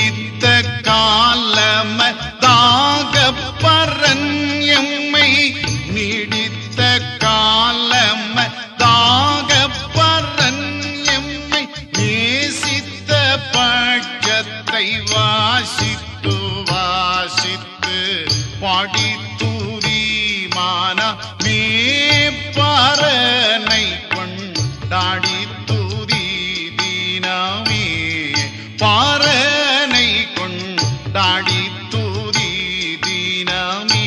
நீடித்த காலம தாக பரன் எம்மை நீடித்த காலம தாக பரன் எம்மை நேசித்த பட்சத்தை வாசித்து வாசித்து பாடி தூரிமான மேப்பாரனை கொண்டாடி தூரி தீனமே பாரனை கொண்டாடி தூரி தீனமே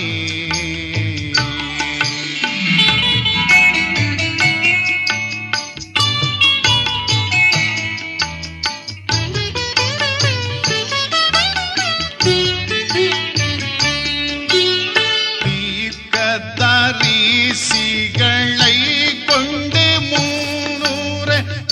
தீர்க்கதரிசிகளை கொண்டு மூனூர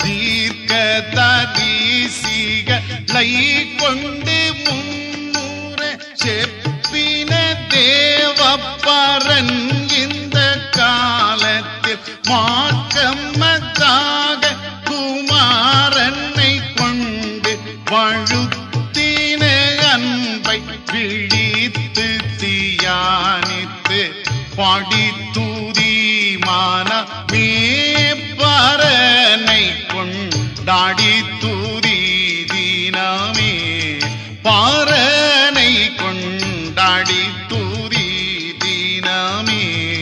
தீர்க்கதரிசிகளை கொண்டு முன்னூர செப்பின தேவப்பரன் இந்த காலத்தில் மாற்றமதாக குமாரனை கொண்டு வழுத்தின அன்பை விழித்து தியானித்து பாடி தூதிமான மேப்பரனை கொண்டாடி தூதி தீனமே பாரனை கொண்டாடி தூதி தீனமே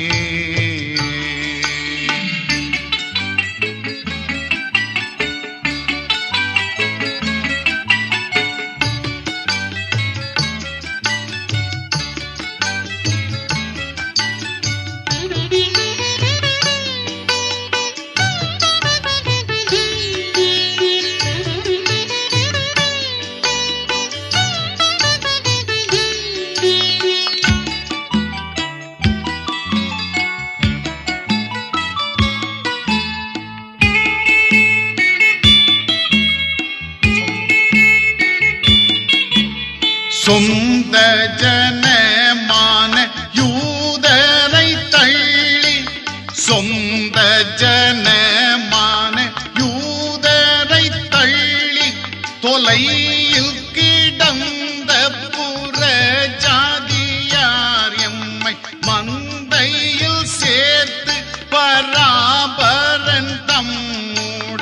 சொந்த ஜனமான யூதரை தள்ளி சொந்த ஜனமான யூதரை தள்ளி தொலையில் கிடந்த புற ஜாதியார் எம்மை மந்தையில் சேர்த்து பராபரன் தம்முட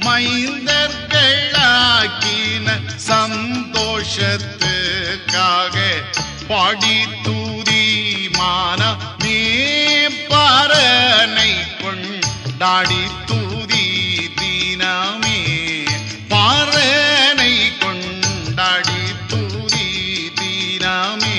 மைந்தர்களாக்கின சந்தோஷத்துக்காக பாடி தூதிமான மேப்பாரனை கொண்டாடி தூதி தீனமே பாரனை கொண்டாடி தூதி தீனமே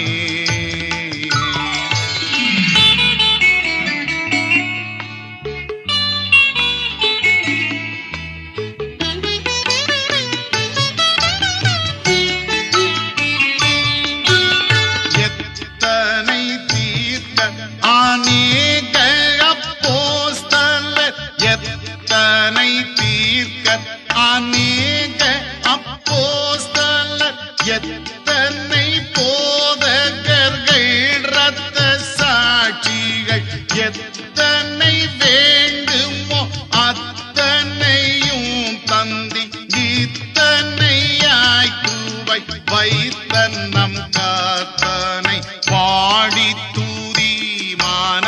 எத்தனை தீர்த்த அநேக அப்போஸ்தலர் எத்தனை தீர்க்க அநேக அப்போஸ்தலர் எத்தனை போதகர்கள் இரத்த சாட்சிகள் எத்தனை வேண்டுமோ அத்தனையும் தந்தி இத்தனையாய் குவை வைத்த நம் காத்தனை பாடி தூதிமான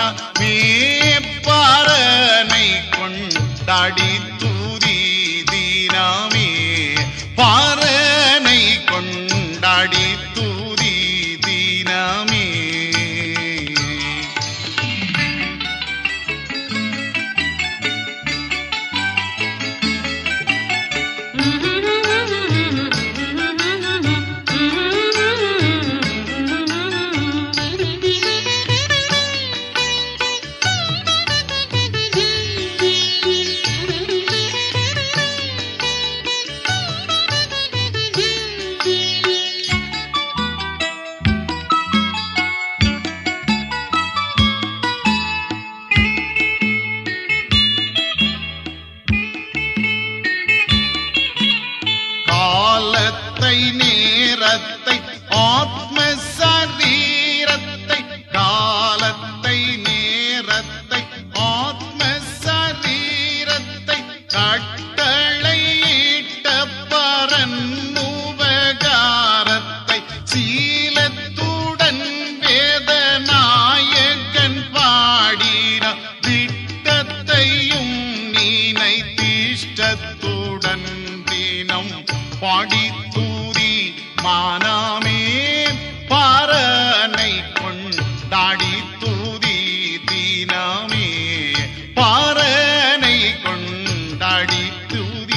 மேப்பாரனை கொண்டாடி தூதி தீனாமே பாரனை கொண்டாடி தூதி தீனாமே காலத்தை நேரத்தை ஆத்ம சரீரத்தை காலத்தை நேரத்தை ஆத்ம சரீரத்தை கட்டளை இட்ட பரன் உபகார பாடி தூதி மானாமே பாரனை கொண்டாடி தூதி தீனாமே பாரனை கொண்டாடி தூதி